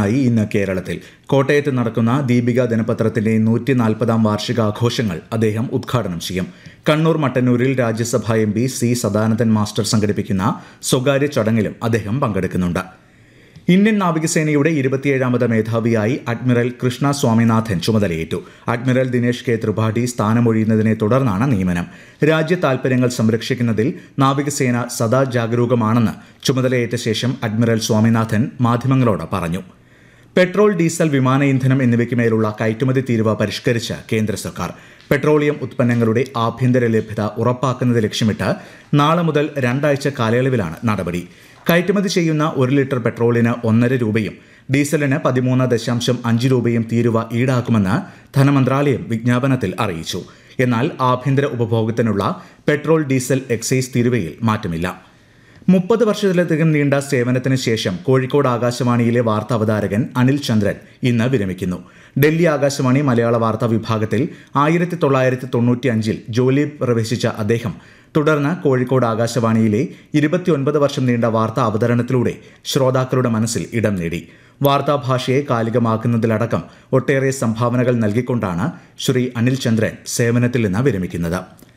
ദിനമായി ഇന്ന് കേരളത്തിൽ കോട്ടയത്ത് നടക്കുന്ന ദീപിക ദിനപത്രത്തിന്റെ നൂറ്റി നാൽപ്പതാം വാർഷികാഘോഷങ്ങൾ അദ്ദേഹം ഉദ്ഘാടനം ചെയ്യും കണ്ണൂർ മട്ടന്നൂരിൽ Rajya Sabha M P C Sadanandan master സംഘടിപ്പിക്കുന്ന സ്വകാര്യ ചടങ്ങിലും അദ്ദേഹം പങ്കെടുക്കുന്നുണ്ട് ഇന്ത്യൻ നാവികസേനയുടെ ഇരുപത്തിയേഴാമത് മേധാവിയായി അഡ്മിറൽ കൃഷ്ണ സ്വാമിനാഥൻ ചുമതലയേറ്റു അഡ്മിറൽ ദിനേഷ് കെ ത്രിപാഠി സ്ഥാനമൊഴിയുന്നതിനെ തുടർന്നാണ് നിയമനം രാജ്യ താൽപര്യങ്ങൾ സംരക്ഷിക്കുന്നതിൽ നാവികസേന സദാ ജാഗരൂകമാണെന്ന് ചുമതലയേറ്റ ശേഷം അഡ്മിറൽ സ്വാമിനാഥൻ മാധ്യമങ്ങളോട് പറഞ്ഞു പെട്രോൾ ഡീസൽ വിമാന ഇന്ധനം എന്നിവയ്ക്ക് മേലുള്ള കയറ്റുമതി തീരുവ പരിഷ്കരിച്ച് കേന്ദ്ര സർക്കാർ പെട്രോളിയം ഉത്പന്നങ്ങളുടെ ആഭ്യന്തര ലഭ്യത ഉറപ്പാക്കുന്നത് ലക്ഷ്യമിട്ട് നാളെ മുതൽ രണ്ടാഴ്ച കാലയളവിലാണ് നടപടി കയറ്റുമതി ചെയ്യുന്ന ഒരു ലിറ്റർ പെട്രോളിന് ഒന്നര രൂപയും ഡീസലിന് പതിമൂന്ന് ദശാംശം അഞ്ച് രൂപയും തീരുവ ഈടാക്കുമെന്ന് ധനമന്ത്രാലയം വിജ്ഞാപനത്തിൽ അറിയിച്ചു എന്നാൽ ആഭ്യന്തര ഉപഭോഗത്തിനുള്ള പെട്രോൾ ഡീസൽ എക്സൈസ് തീരുവയിൽ മാറ്റമില്ല മുപ്പത് വർഷത്തിലധികം നീണ്ട സേവനത്തിന് ശേഷം കോഴിക്കോട് ആകാശവാണിയിലെ വാർത്താ അവതാരകൻ അനിൽ ചന്ദ്രൻ ഇന്ന് വിരമിക്കുന്നു ഡൽഹി ആകാശവാണി മലയാള വാർത്താ വിഭാഗത്തിൽ ആയിരത്തി തൊള്ളായിരത്തി തൊണ്ണൂറ്റി അഞ്ചിൽ ജോലി പ്രവേശിച്ച അദ്ദേഹം തുടർന്ന് കോഴിക്കോട് ആകാശവാണിയിലെ ഇരുപത്തിയൊൻപത് വർഷം നീണ്ട വാർത്താ അവതരണത്തിലൂടെ ശ്രോതാക്കളുടെ മനസ്സിൽ ഇടം നേടി വാർത്താഭാഷയെ കാലികമാക്കുന്നതിലടക്കം ഒട്ടേറെ സംഭാവനകൾ നൽകിക്കൊണ്ടാണ് ശ്രീ അനിൽ ചന്ദ്രൻ സേവനത്തിൽ നിന്ന് വിരമിക്കുന്നത്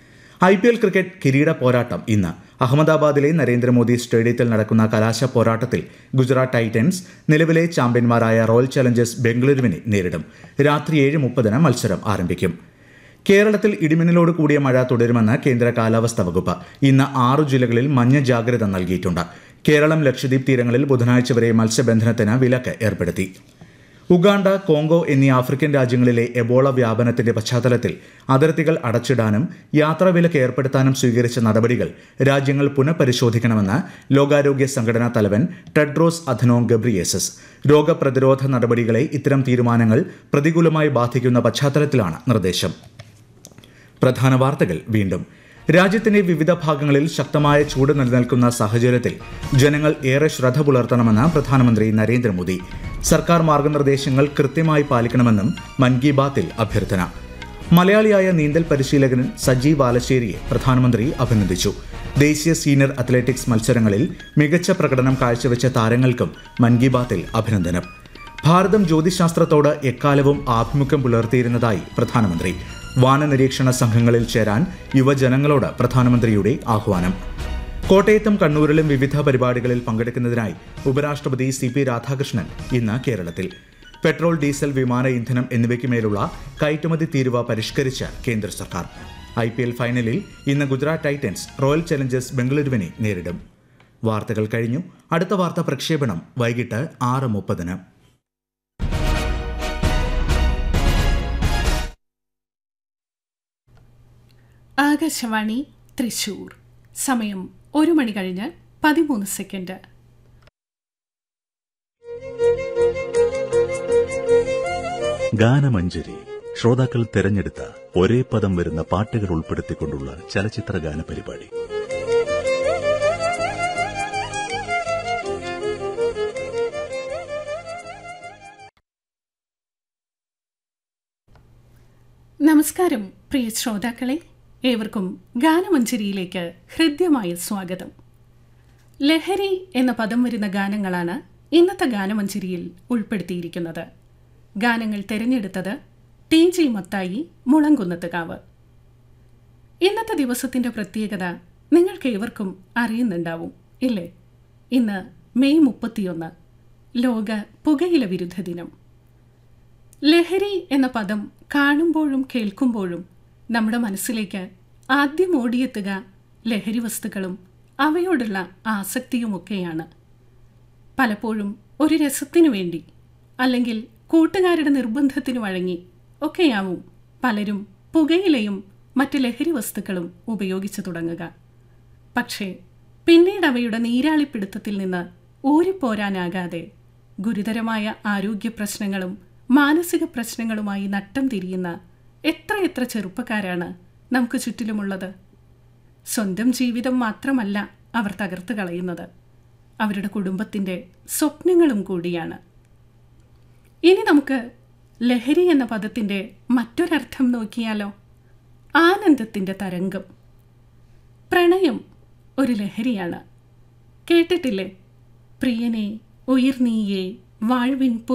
ഐ പി എൽ ക്രിക്കറ്റ് കിരീട പോരാട്ടം ഇന്ന് അഹമ്മദാബാദിലെ നരേന്ദ്രമോദി സ്റ്റേഡിയത്തിൽ നടക്കുന്ന കലാശ പോരാട്ടത്തിൽ ഗുജറാത്ത് ടൈറ്റൻസ് നിലവിലെ ചാമ്പ്യന്മാരായ റോയൽ ചലഞ്ചേഴ്സ് ബംഗളൂരുവിനെ നേരിടും രാത്രി ഏഴ് മുപ്പതിന് മത്സരം ആരംഭിക്കും കേരളത്തിൽ ഇടിമിന്നലോട് കൂടിയ മഴ തുടരുമെന്ന് കേന്ദ്ര കാലാവസ്ഥാ വകുപ്പ് ഇന്ന് ആറു ജില്ലകളിൽ മഞ്ഞ ജാഗ്രത നൽകിയിട്ടുണ്ട് കേരളം ലക്ഷദ്വീപ് തീരങ്ങളിൽ ബുധനാഴ്ച വരെ മത്സ്യബന്ധനത്തിന് വിലക്ക് ഏർപ്പെടുത്തി ഉഗാണ്ട കോങ്കോ എന്നീ ആഫ്രിക്കൻ രാജ്യങ്ങളിലെ എബോള വ്യാപനത്തിന്റെ പശ്ചാത്തലത്തിൽ അതിർത്തികൾ അടച്ചിടാനും യാത്രാവിലക്ക് ഏർപ്പെടുത്താനും സ്വീകരിച്ച നടപടികൾ രാജ്യങ്ങൾ പുനഃപരിശോധിക്കണമെന്ന് ലോകാരോഗ്യ സംഘടനാ തലവൻ ടെഡ്രോസ് അധനോം ഗബ്രിയേസസ് രോഗപ്രതിരോധ നടപടികളെ ഇത്തരം തീരുമാനങ്ങൾ പ്രതികൂലമായി ബാധിക്കുന്ന പശ്ചാത്തലത്തിലാണ് നിർദ്ദേശം പ്രധാന വാർത്തകൾ വീണ്ടും രാജ്യത്തിന്റെ വിവിധ ഭാഗങ്ങളിൽ ശക്തമായ ചൂട് നിലനിൽക്കുന്ന സാഹചര്യത്തിൽ ജനങ്ങൾ ഏറെ ശ്രദ്ധ പുലർത്തണമെന്ന് പ്രധാനമന്ത്രി നരേന്ദ്രമോദി സർക്കാർ മാർഗനിർദ്ദേശങ്ങൾ കൃത്യമായി പാലിക്കണമെന്നും മൻ കി ബാത്തിൽ അഭ്യർത്ഥന മലയാളിയായ നീന്തൽ പരിശീലകൻ സജി ബാലശ്ശേരിയെ പ്രധാനമന്ത്രി അഭിനന്ദിച്ചു ദേശീയ സീനിയർ അത്ലറ്റിക്സ് മത്സരങ്ങളിൽ മികച്ച പ്രകടനം കാഴ്ചവെച്ച താരങ്ങൾക്കും മൻ കി ബാത്തിൽ അഭിനന്ദനം ഭാരതം ജ്യോതിശാസ്ത്രത്തോട് എക്കാലവും ആഭിമുഖ്യം പുലർത്തിയിരുന്നതായി പ്രധാനമന്ത്രി വാനനിരീക്ഷണ സംഘങ്ങളിൽ ചേരാൻ യുവജനങ്ങളോട് പ്രധാനമന്ത്രിയുടെ ആഹ്വാനം കോട്ടയത്തും കണ്ണൂരിലും വിവിധ പരിപാടികളിൽ പങ്കെടുക്കുന്നതിനായി ഉപരാഷ്ട്രപതി സി പി രാധാകൃഷ്ണൻ ഇന്ന് കേരളത്തിൽ പെട്രോൾ ഡീസൽ വിമാന ഇന്ധനം എന്നിവയ്ക്ക് മേലുള്ള കയറ്റുമതി തീരുവ പരിഷ്കരിച്ച് കേന്ദ്ര സർക്കാർ ഐ പി എൽ ഫൈനലിൽ ഇന്ന് ഗുജറാത്ത് ടൈറ്റൻസ് റോയൽ ചലഞ്ചേഴ്സ് ബംഗളൂരുവിനെ നേരിടും വാർത്തകൾ കഴിഞ്ഞു അടുത്ത വാർത്താ പ്രക്ഷേപണം വൈകിട്ട് ആറ് മുപ്പതിന് ആകാശവാണി തൃശൂർ സമയം ഒരു മണി കഴിഞ്ഞ് പതിമൂന്ന് സെക്കൻഡ് ഗാനമഞ്ജരി ശ്രോതാക്കൾ തെരഞ്ഞെടുത്ത ഒരേ പദം വരുന്ന പാട്ടുകൾ ഉൾപ്പെടുത്തിക്കൊണ്ടുള്ള ചലച്ചിത്ര ഗാന പരിപാടി നമസ്കാരം പ്രിയ ശ്രോതാക്കളെ ഏവർക്കും ഗാനമഞ്ജരിയിലേക്ക് ഹൃദ്യമായ സ്വാഗതം ലഹരി എന്ന പദം വരുന്ന ഗാനങ്ങളാണ് ഇന്നത്തെ ഗാനമഞ്ജരിയിൽ ഉൾപ്പെടുത്തിയിരിക്കുന്നത് ഗാനങ്ങൾ തിരഞ്ഞെടുത്തത് ടി ജി മത്തായി മുളങ്കുന്നത്തുകാവ് ഇന്നത്തെ ദിവസത്തിന്റെ പ്രത്യേകത നിങ്ങൾക്ക് ഏവർക്കും അറിയുന്നുണ്ടാവും ഇല്ലേ ഇന്ന് മെയ് മുപ്പത്തിയൊന്ന് ലോക പുകയില വിരുദ്ധ ദിനം ലഹരി എന്ന പദം കാണുമ്പോഴും കേൾക്കുമ്പോഴും നമ്മുടെ മനസ്സിലേക്ക് ആദ്യം ഓടിയെത്തുക ലഹരി വസ്തുക്കളും അവയോടുള്ള ആസക്തിയുമൊക്കെയാണ് പലപ്പോഴും ഒരു രസത്തിനു വേണ്ടി അല്ലെങ്കിൽ കൂട്ടുകാരുടെ നിർബന്ധത്തിനു വഴങ്ങി ഒക്കെയാവും പലരും പുകയിലയും മറ്റ് ലഹരി വസ്തുക്കളും ഉപയോഗിച്ചു തുടങ്ങുക പക്ഷേ പിന്നീട് അവയുടെ നീരാളിപ്പിടുത്തത്തിൽ നിന്ന് ഊരിപ്പോരാനാകാതെ ഗുരുതരമായ ആരോഗ്യ പ്രശ്നങ്ങളും മാനസിക പ്രശ്നങ്ങളുമായി നട്ടം തിരിയുന്ന എത്രയെത്ര ചെറുപ്പക്കാരാണ് നമുക്ക് ചുറ്റിലുമുള്ളത് സ്വന്തം ജീവിതം മാത്രമല്ല അവർ തകർത്ത് കളയുന്നത് അവരുടെ കുടുംബത്തിൻ്റെ സ്വപ്നങ്ങളും കൂടിയാണ് ഇനി നമുക്ക് ലഹരി എന്ന പദത്തിൻ്റെ മറ്റൊരർത്ഥം നോക്കിയാലോ ആനന്ദത്തിൻ്റെ തരംഗം പ്രണയം ഒരു ലഹരിയാണ് കേട്ടിട്ടില്ലേ പ്രിയനെ ഉയിർനീയേ വാഴ്വിൻ